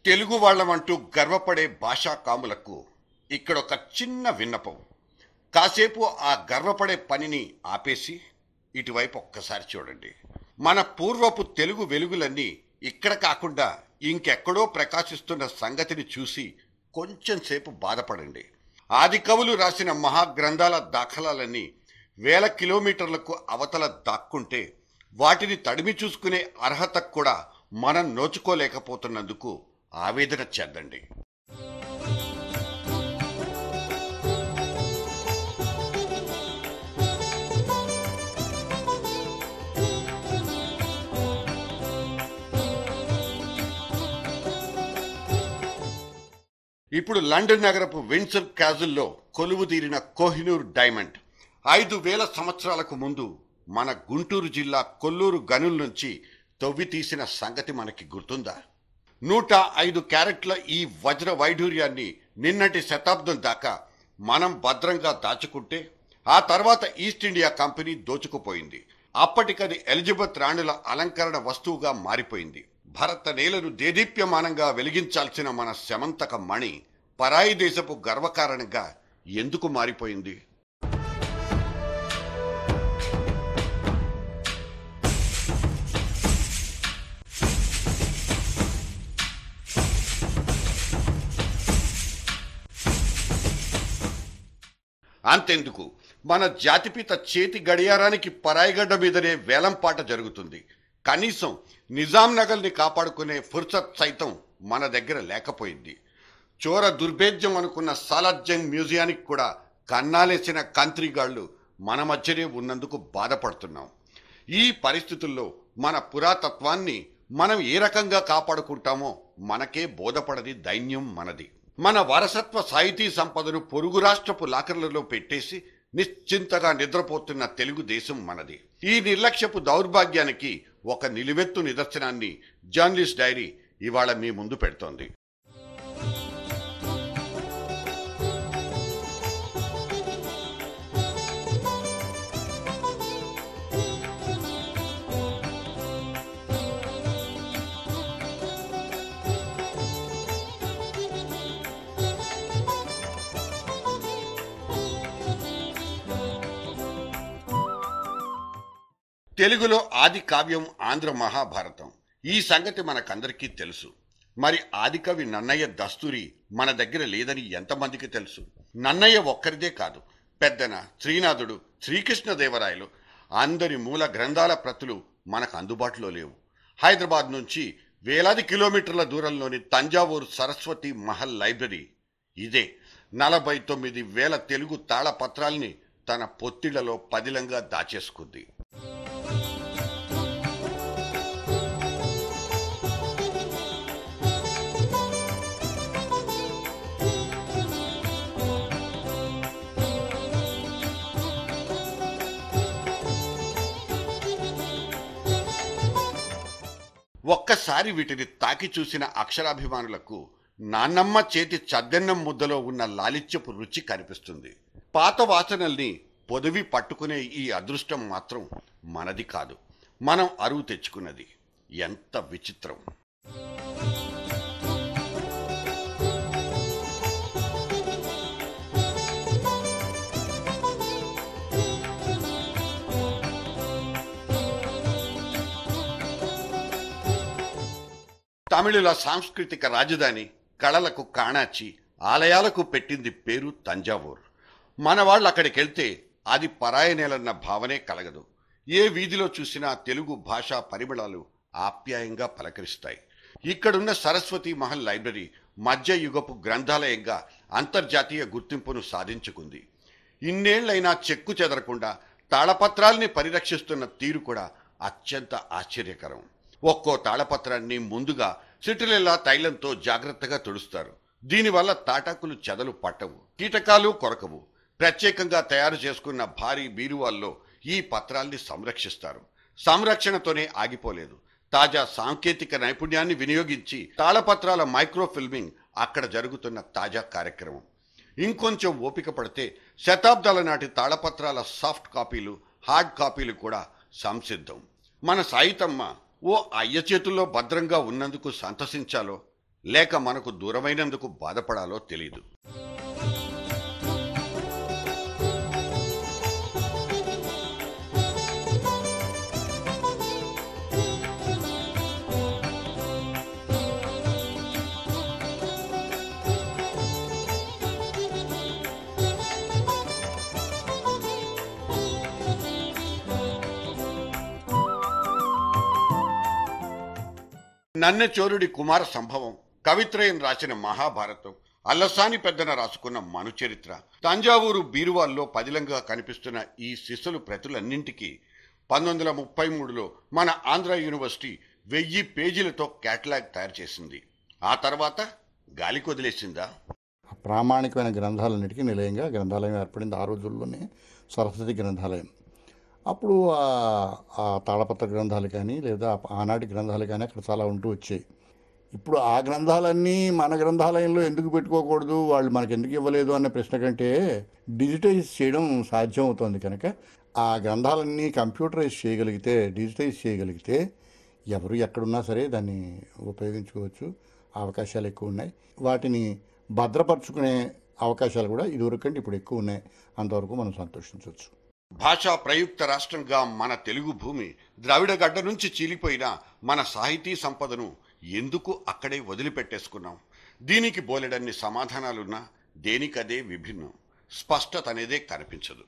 తెలుగు వాళ్ళమంటూ గర్వపడే భాషా కాములకు ఇక్కడ ఒక చిన్న విన్నపం కాసేపు ఆ గర్వపడే పనిని ఆపేసి ఇటువైపు ఒక్కసారి చూడండి మన పూర్వపు తెలుగు వెలుగులన్నీ ఇక్కడ కాకుండా ఇంకెక్కడో ప్రకాశిస్తున్న సంగతిని చూసి కొంచెం సేపు బాధపడండి ఆది కవులు రాసిన మహాగ్రంథాల దాఖలాలన్నీ వేల కిలోమీటర్లకు అవతల దాక్కుంటే వాటిని తడిమి చూసుకునే అర్హత కూడా మనం నోచుకోలేకపోతున్నందుకు ఆవేదన చెందండి ఇప్పుడు లండన్ నగరపు విన్సర్ క్యాజుల్లో కొలువుదీరిన కోహినూర్ డైమండ్ ఐదు వేల సంవత్సరాలకు ముందు మన గుంటూరు జిల్లా కొల్లూరు గనుల నుంచి తవ్వి తీసిన సంగతి మనకి గుర్తుందా నూట ఐదు క్యారెట్ల ఈ వజ్ర వైఢూర్యాన్ని నిన్నటి శతాబ్దం దాకా మనం భద్రంగా దాచుకుంటే ఆ తర్వాత ఈస్ట్ ఇండియా కంపెనీ దోచుకుపోయింది అప్పటికది ఎలిజబెత్ రాణుల అలంకరణ వస్తువుగా మారిపోయింది భరత నేలను దేదీప్యమానంగా వెలిగించాల్సిన మన శమంతక మణి పరాయి దేశపు గర్వకారణంగా ఎందుకు మారిపోయింది అంతెందుకు మన జాతిపిత చేతి గడియారానికి పరాయిగడ్డ మీదనే వేలంపాట జరుగుతుంది కనీసం నిజాం నగల్ని కాపాడుకునే ఫుర్సత్ సైతం మన దగ్గర లేకపోయింది చోర దుర్భేద్యం అనుకున్న సాలార్జంగ్ మ్యూజియానికి కూడా కన్నాలేసిన కంత్రిగాళ్లు మన మధ్యనే ఉన్నందుకు బాధపడుతున్నాం ఈ పరిస్థితుల్లో మన పురాతత్వాన్ని మనం ఏ రకంగా కాపాడుకుంటామో మనకే బోధపడది దైన్యం మనది మన వారసత్వ సాహితీ సంపదను పొరుగు రాష్ట్రపు లాకర్లలో పెట్టేసి నిశ్చింతగా నిద్రపోతున్న తెలుగుదేశం మనది ఈ నిర్లక్ష్యపు దౌర్భాగ్యానికి ఒక నిలువెత్తు నిదర్శనాన్ని జర్నలిస్ట్ డైరీ ఇవాళ మీ ముందు పెడుతోంది తెలుగులో ఆది కావ్యం ఆంధ్ర మహాభారతం ఈ సంగతి మనకందరికీ తెలుసు మరి ఆదికవి నన్నయ్య దస్తూరి మన దగ్గర లేదని ఎంతమందికి తెలుసు నన్నయ్య ఒక్కరిదే కాదు పెద్దన శ్రీనాథుడు శ్రీకృష్ణదేవరాయలు అందరి మూల గ్రంథాల ప్రతులు మనకు అందుబాటులో లేవు హైదరాబాద్ నుంచి వేలాది కిలోమీటర్ల దూరంలోని తంజావూరు సరస్వతి మహల్ లైబ్రరీ ఇదే నలభై తొమ్మిది వేల తెలుగు తాళపత్రాల్ని తన పొత్తిళ్లలో పదిలంగా దాచేసుకుంది ఒక్కసారి వీటిని తాకి చూసిన అక్షరాభిమానులకు నాన్నమ్మ చేతి చద్దెన్నం ముద్దలో ఉన్న లాలిత్యపు రుచి కనిపిస్తుంది పాత వాసనల్ని పొదివి పట్టుకునే ఈ అదృష్టం మాత్రం మనది కాదు మనం అరువు తెచ్చుకున్నది ఎంత విచిత్రం తమిళుల సాంస్కృతిక రాజధాని కళలకు కాణాచి ఆలయాలకు పెట్టింది పేరు తంజావూర్ మన వాళ్ళు అక్కడికి వెళ్తే అది పరాయనేలన్న భావనే కలగదు ఏ వీధిలో చూసినా తెలుగు భాషా పరిమళాలు ఆప్యాయంగా పలకరిస్తాయి ఇక్కడున్న సరస్వతి మహల్ లైబ్రరీ మధ్యయుగపు గ్రంథాలయంగా అంతర్జాతీయ గుర్తింపును సాధించుకుంది ఇన్నేళ్లైనా చెక్కు చెదరకుండా తాళపత్రాల్ని పరిరక్షిస్తున్న తీరు కూడా అత్యంత ఆశ్చర్యకరం ఒక్కో తాళపత్రాన్ని ముందుగా సిటిలెల్లా తైలంతో జాగ్రత్తగా తుడుస్తారు దీనివల్ల తాటాకులు చెదలు పట్టవు కీటకాలు కొరకవు ప్రత్యేకంగా తయారు చేసుకున్న భారీ బీరువాల్లో ఈ పత్రాల్ని సంరక్షిస్తారు సంరక్షణతోనే ఆగిపోలేదు తాజా సాంకేతిక నైపుణ్యాన్ని వినియోగించి తాళపత్రాల మైక్రోఫిల్మింగ్ అక్కడ జరుగుతున్న తాజా కార్యక్రమం ఇంకొంచెం ఓపిక పడితే శతాబ్దాల నాటి తాళపత్రాల సాఫ్ట్ కాపీలు హార్డ్ కాపీలు కూడా సంసిద్ధం మన సాయితమ్మ ఓ అయ్య చేతుల్లో భద్రంగా ఉన్నందుకు సంతసించాలో లేక మనకు దూరమైనందుకు బాధపడాలో తెలియదు నన్నచోరుడి కుమార సంభవం కవిత్రయం రాసిన మహాభారతం అల్లసాని పెద్దన రాసుకున్న మనుచరిత్ర తంజావూరు బీరువాల్లో పదిలంగా కనిపిస్తున్న ఈ శిశులు ప్రతులన్నింటికీ పంతొమ్మిది వందల ముప్పై మూడులో మన ఆంధ్ర యూనివర్సిటీ వెయ్యి పేజీలతో క్యాటలాగ్ తయారు చేసింది ఆ తర్వాత గాలికి వదిలేసిందా ప్రామాణికమైన గ్రంథాలన్నిటికీ నిలయంగా గ్రంథాలయం ఏర్పడింది ఆ రోజుల్లోనే సరస్వతి గ్రంథాలయం అప్పుడు ఆ- ఆ తాళపత్ర గ్రంథాలు కానీ లేదా ఆనాటి గ్రంథాలు కానీ అక్కడ చాలా ఉంటూ వచ్చాయి ఇప్పుడు ఆ గ్రంథాలన్నీ మన గ్రంథాలయంలో ఎందుకు పెట్టుకోకూడదు వాళ్ళు మనకి ఎందుకు ఇవ్వలేదు అన్న ప్రశ్న కంటే డిజిటైజ్ చేయడం సాధ్యం అవుతుంది కనుక ఆ గ్రంథాలన్నీ కంప్యూటరైజ్ చేయగలిగితే డిజిటైజ్ చేయగలిగితే ఎవరు ఎక్కడున్నా సరే దాన్ని ఉపయోగించుకోవచ్చు అవకాశాలు ఎక్కువ ఉన్నాయి వాటిని భద్రపరుచుకునే అవకాశాలు కూడా ఇదివరకు కంటే ఇప్పుడు ఎక్కువ ఉన్నాయి అంతవరకు మనం సంతోషించవచ్చు భాషా ప్రయుక్త రాష్ట్రంగా మన తెలుగు భూమి ద్రావిడ గడ్డ నుంచి చీలిపోయిన మన సాహితీ సంపదను ఎందుకు అక్కడే వదిలిపెట్టేసుకున్నాం దీనికి బోలెడన్ని సమాధానాలున్నా దేనికదే విభిన్నం స్పష్టత అనేదే కనిపించదు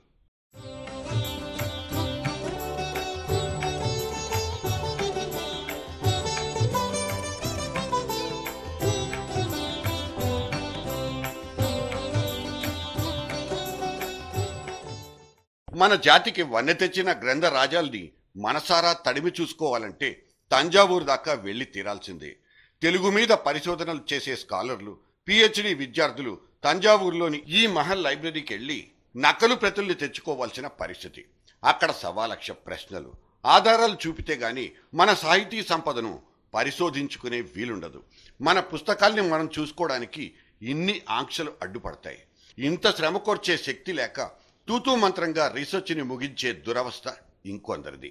మన జాతికి వన్నె తెచ్చిన గ్రంథ రాజాల్ని మనసారా తడిమి చూసుకోవాలంటే తంజావూరు దాకా వెళ్ళి తీరాల్సిందే తెలుగు మీద పరిశోధనలు చేసే స్కాలర్లు పిహెచ్డి విద్యార్థులు తంజావూరులోని ఈ మహల్ లైబ్రరీకి వెళ్ళి నకలు ప్రతుల్ని తెచ్చుకోవాల్సిన పరిస్థితి అక్కడ సవాలక్ష ప్రశ్నలు ఆధారాలు చూపితే గాని మన సాహితీ సంపదను పరిశోధించుకునే వీలుండదు మన పుస్తకాల్ని మనం చూసుకోవడానికి ఇన్ని ఆంక్షలు అడ్డుపడతాయి ఇంత శ్రమ కోర్చే శక్తి లేక తూతూ మంత్రంగా రీసెర్చ్ని ముగించే దురవస్థ ఇంకొందరిది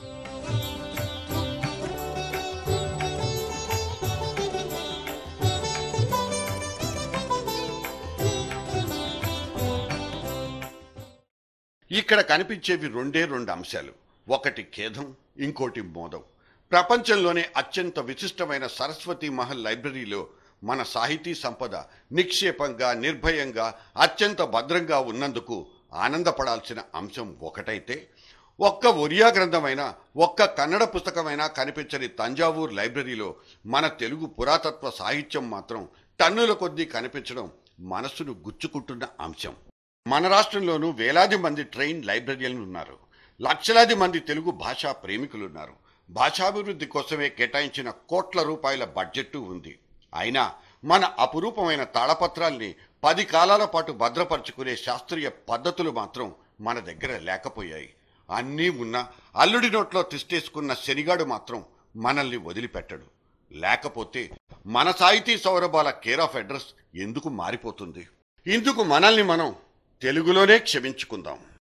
ఇక్కడ కనిపించేవి రెండే రెండు అంశాలు ఒకటి ఖేదం ఇంకోటి మోదం ప్రపంచంలోనే అత్యంత విశిష్టమైన సరస్వతి మహల్ లైబ్రరీలో మన సాహితీ సంపద నిక్షేపంగా నిర్భయంగా అత్యంత భద్రంగా ఉన్నందుకు ఆనందపడాల్సిన అంశం ఒకటైతే ఒక్క ఒరియా గ్రంథమైన ఒక్క కన్నడ పుస్తకమైనా కనిపించని తంజావూరు లైబ్రరీలో మన తెలుగు పురాతత్వ సాహిత్యం మాత్రం టన్నుల కొద్దీ కనిపించడం మనస్సును గుచ్చుకుంటున్న అంశం మన రాష్ట్రంలోనూ వేలాది మంది ట్రైన్ లైబ్రరీలు ఉన్నారు లక్షలాది మంది తెలుగు భాషా ప్రేమికులున్నారు భాషాభివృద్ధి కోసమే కేటాయించిన కోట్ల రూపాయల బడ్జెట్ ఉంది అయినా మన అపురూపమైన తాళపత్రాల్ని పది కాలాల పాటు భద్రపరుచుకునే శాస్త్రీయ పద్ధతులు మాత్రం మన దగ్గర లేకపోయాయి అన్నీ ఉన్నా అల్లుడి నోట్లో తిష్టేసుకున్న శనిగాడు మాత్రం మనల్ని వదిలిపెట్టడు లేకపోతే మన సాహితీ సౌరభాల కేర్ ఆఫ్ అడ్రస్ ఎందుకు మారిపోతుంది ఇందుకు మనల్ని మనం తెలుగులోనే క్షమించుకుందాం